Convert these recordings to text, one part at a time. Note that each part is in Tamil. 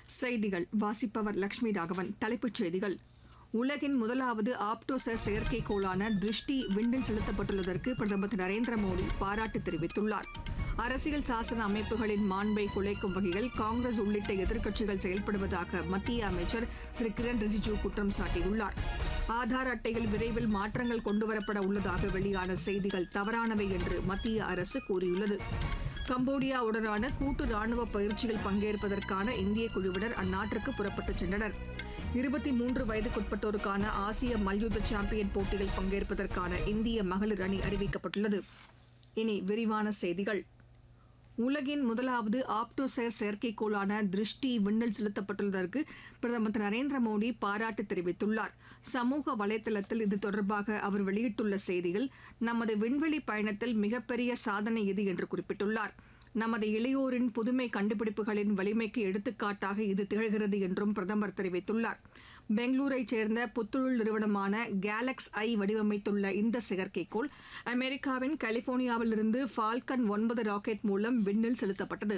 செய்திகள் வாசிப்பவர் லட்சுமி ராகவன் தலைப்புச் செய்திகள் உலகின் முதலாவது ஆப்டோசர் செயற்கைக்கோளான திருஷ்டி விண்ணில் செலுத்தப்பட்டுள்ளதற்கு பிரதமர் திரு நரேந்திர மோடி பாராட்டு தெரிவித்துள்ளார் அரசியல் சாசன அமைப்புகளின் மாண்பை குலைக்கும் வகையில் காங்கிரஸ் உள்ளிட்ட எதிர்க்கட்சிகள் செயல்படுவதாக மத்திய அமைச்சர் திரு கிரண் ரிஜிஜூ குற்றம் சாட்டியுள்ளார் ஆதார் அட்டையில் விரைவில் மாற்றங்கள் கொண்டுவரப்பட உள்ளதாக வெளியான செய்திகள் தவறானவை என்று மத்திய அரசு கூறியுள்ளது கம்போடியாவுடனான கூட்டு ராணுவ பயிற்சியில் பங்கேற்பதற்கான இந்திய குழுவினர் அந்நாட்டிற்கு புறப்பட்டுச் சென்றனர் இருபத்தி மூன்று வயதுக்குட்பட்டோருக்கான ஆசிய மல்யுத்த சாம்பியன் போட்டியில் பங்கேற்பதற்கான இந்திய மகளிர் அணி அறிவிக்கப்பட்டுள்ளது இனி விரிவான செய்திகள் உலகின் முதலாவது ஆப்டோசேர் செயற்கைக்கோளான திருஷ்டி விண்ணில் செலுத்தப்பட்டுள்ளதற்கு பிரதமர் திரு நரேந்திர மோடி பாராட்டு தெரிவித்துள்ளார் சமூக வலைதளத்தில் இது தொடர்பாக அவர் வெளியிட்டுள்ள செய்தியில் நமது விண்வெளி பயணத்தில் மிகப்பெரிய சாதனை இது என்று குறிப்பிட்டுள்ளார் நமது இளையோரின் புதுமை கண்டுபிடிப்புகளின் வலிமைக்கு எடுத்துக்காட்டாக இது திகழ்கிறது என்றும் பிரதமர் தெரிவித்துள்ளார் பெங்களூரைச் சேர்ந்த புத்துழல் நிறுவனமான கேலக்ஸ் ஐ வடிவமைத்துள்ள இந்த செயற்கைக்கோள் அமெரிக்காவின் கலிபோர்னியாவிலிருந்து ஃபால்கன் ஒன்பது ராக்கெட் மூலம் விண்ணில் செலுத்தப்பட்டது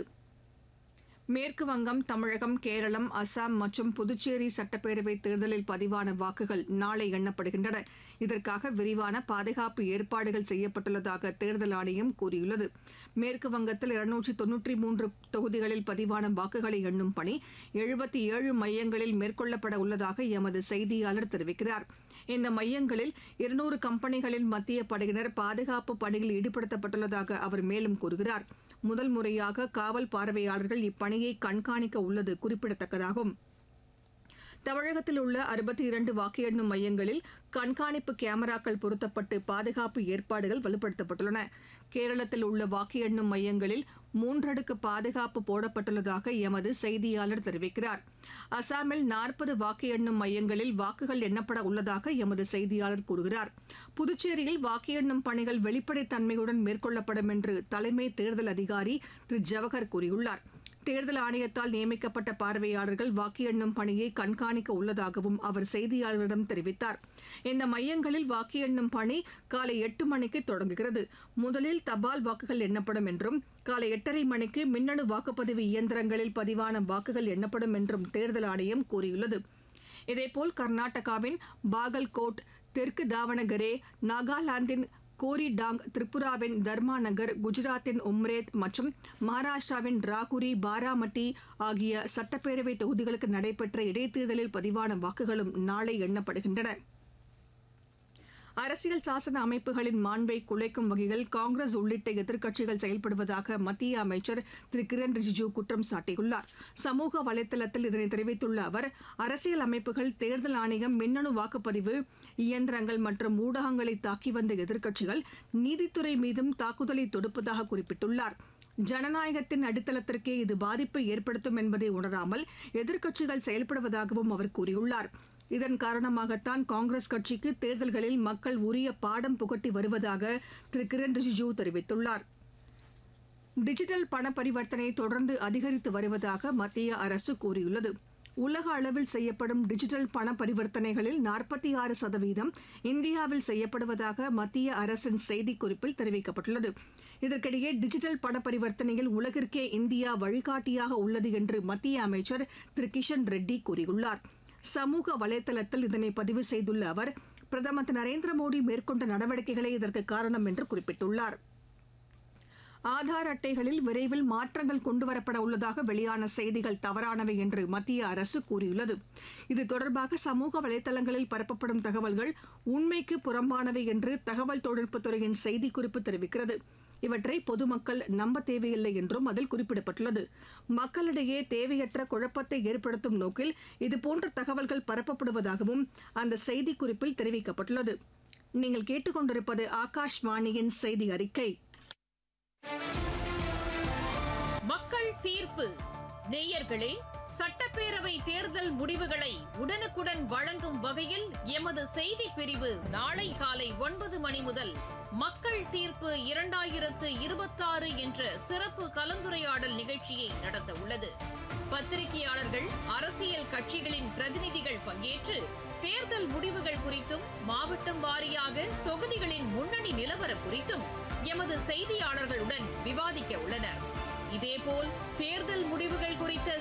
மேற்கு வங்கம் தமிழகம் கேரளம் அசாம் மற்றும் புதுச்சேரி சட்டப்பேரவை தேர்தலில் பதிவான வாக்குகள் நாளை எண்ணப்படுகின்றன இதற்காக விரிவான பாதுகாப்பு ஏற்பாடுகள் செய்யப்பட்டுள்ளதாக தேர்தல் ஆணையம் கூறியுள்ளது மேற்கு வங்கத்தில் இருநூற்றி தொன்னூற்றி மூன்று தொகுதிகளில் பதிவான வாக்குகளை எண்ணும் பணி எழுபத்தி ஏழு மையங்களில் மேற்கொள்ளப்பட உள்ளதாக எமது செய்தியாளர் தெரிவிக்கிறார் இந்த மையங்களில் இருநூறு கம்பெனிகளின் மத்திய படையினர் பாதுகாப்பு பணியில் ஈடுபடுத்தப்பட்டுள்ளதாக அவர் மேலும் கூறுகிறார் முதல் முறையாக காவல் பார்வையாளர்கள் இப்பணியை கண்காணிக்க உள்ளது குறிப்பிடத்தக்கதாகும் தமிழகத்தில் உள்ள அறுபத்தி இரண்டு வாக்கு எண்ணும் மையங்களில் கண்காணிப்பு கேமராக்கள் பொருத்தப்பட்டு பாதுகாப்பு ஏற்பாடுகள் வலுப்படுத்தப்பட்டுள்ளன கேரளத்தில் உள்ள வாக்கு எண்ணும் மையங்களில் மூன்றடுக்கு பாதுகாப்பு போடப்பட்டுள்ளதாக எமது செய்தியாளர் தெரிவிக்கிறார் அசாமில் நாற்பது வாக்கு எண்ணும் மையங்களில் வாக்குகள் எண்ணப்பட உள்ளதாக எமது செய்தியாளர் கூறுகிறார் புதுச்சேரியில் வாக்கு எண்ணும் பணிகள் வெளிப்படைத்தன்மையுடன் மேற்கொள்ளப்படும் என்று தலைமை தேர்தல் அதிகாரி திரு ஜவஹர் கூறியுள்ளார் தேர்தல் ஆணையத்தால் நியமிக்கப்பட்ட பார்வையாளர்கள் வாக்கு எண்ணும் பணியை கண்காணிக்க உள்ளதாகவும் அவர் செய்தியாளர்களிடம் தெரிவித்தார் இந்த மையங்களில் வாக்கு எண்ணும் பணி காலை எட்டு மணிக்கு தொடங்குகிறது முதலில் தபால் வாக்குகள் எண்ணப்படும் என்றும் காலை எட்டரை மணிக்கு மின்னணு வாக்குப்பதிவு இயந்திரங்களில் பதிவான வாக்குகள் எண்ணப்படும் என்றும் தேர்தல் ஆணையம் கூறியுள்ளது இதேபோல் கர்நாடகாவின் பாகல்கோட் தெற்கு தாவணகரே நாகாலாந்தின் கோரிடாங் திரிபுராவின் தர்மா நகர் குஜராத்தின் உம்ரேத் மற்றும் மகாராஷ்டிராவின் ராகுரி பாராமட்டி ஆகிய சட்டப்பேரவை தொகுதிகளுக்கு நடைபெற்ற இடைத்தேர்தலில் பதிவான வாக்குகளும் நாளை எண்ணப்படுகின்றன அரசியல் சாசன அமைப்புகளின் மாண்பை குலைக்கும் வகையில் காங்கிரஸ் உள்ளிட்ட எதிர்க்கட்சிகள் செயல்படுவதாக மத்திய அமைச்சர் திரு கிரண் ரிஜிஜூ குற்றம் சாட்டியுள்ளார் சமூக வலைதளத்தில் இதனை தெரிவித்துள்ள அவர் அரசியல் அமைப்புகள் தேர்தல் ஆணையம் மின்னணு வாக்குப்பதிவு இயந்திரங்கள் மற்றும் ஊடகங்களை தாக்கி வந்த எதிர்க்கட்சிகள் நீதித்துறை மீதும் தாக்குதலை தொடுப்பதாக குறிப்பிட்டுள்ளார் ஜனநாயகத்தின் அடித்தளத்திற்கே இது பாதிப்பை ஏற்படுத்தும் என்பதை உணராமல் எதிர்க்கட்சிகள் செயல்படுவதாகவும் அவர் கூறியுள்ளார் இதன் காரணமாகத்தான் காங்கிரஸ் கட்சிக்கு தேர்தல்களில் மக்கள் உரிய பாடம் புகட்டி வருவதாக திரு கிரண் ரிஜிஜூ தெரிவித்துள்ளார் டிஜிட்டல் பண பரிவர்த்தனை தொடர்ந்து அதிகரித்து வருவதாக மத்திய அரசு கூறியுள்ளது உலக அளவில் செய்யப்படும் டிஜிட்டல் பண பரிவர்த்தனைகளில் நாற்பத்தி ஆறு சதவீதம் இந்தியாவில் செய்யப்படுவதாக மத்திய அரசின் செய்திக்குறிப்பில் தெரிவிக்கப்பட்டுள்ளது இதற்கிடையே டிஜிட்டல் பண பரிவர்த்தனையில் உலகிற்கே இந்தியா வழிகாட்டியாக உள்ளது என்று மத்திய அமைச்சர் திரு கிஷன் ரெட்டி கூறியுள்ளார் சமூக வலைதளத்தில் இதனை பதிவு செய்துள்ள அவர் பிரதமர் திரு நரேந்திர மோடி மேற்கொண்ட நடவடிக்கைகளே இதற்கு காரணம் என்று குறிப்பிட்டுள்ளார் ஆதார் அட்டைகளில் விரைவில் மாற்றங்கள் கொண்டுவரப்பட உள்ளதாக வெளியான செய்திகள் தவறானவை என்று மத்திய அரசு கூறியுள்ளது இது தொடர்பாக சமூக வலைதளங்களில் பரப்பப்படும் தகவல்கள் உண்மைக்கு புறம்பானவை என்று தகவல் தொழில்நுட்பத்துறையின் செய்திக்குறிப்பு தெரிவிக்கிறது இவற்றை பொதுமக்கள் நம்ப தேவையில்லை என்றும் அதில் குறிப்பிடப்பட்டுள்ளது மக்களிடையே தேவையற்ற குழப்பத்தை ஏற்படுத்தும் நோக்கில் இதுபோன்ற தகவல்கள் பரப்பப்படுவதாகவும் அந்த செய்திக்குறிப்பில் தெரிவிக்கப்பட்டுள்ளது நீங்கள் கேட்டுக்கொண்டிருப்பது ஆகாஷ்வாணியின் செய்தி அறிக்கை மக்கள் தீர்ப்பு நேயர்களே சட்டப்பேரவை தேர்தல் முடிவுகளை உடனுக்குடன் வழங்கும் வகையில் எமது செய்தி பிரிவு நாளை காலை ஒன்பது மணி முதல் மக்கள் தீர்ப்பு இரண்டாயிரத்து இருபத்தாறு என்ற சிறப்பு கலந்துரையாடல் நிகழ்ச்சியை நடத்த உள்ளது பத்திரிகையாளர்கள் அரசியல் கட்சிகளின் பிரதிநிதிகள் பங்கேற்று தேர்தல் முடிவுகள் குறித்தும் மாவட்டம் வாரியாக தொகுதிகளின் முன்னணி நிலவரம் குறித்தும் எமது செய்தியாளர்களுடன் விவாதிக்க உள்ளனர் இதேபோல் தேர்தல் முடிவுகள் குறித்த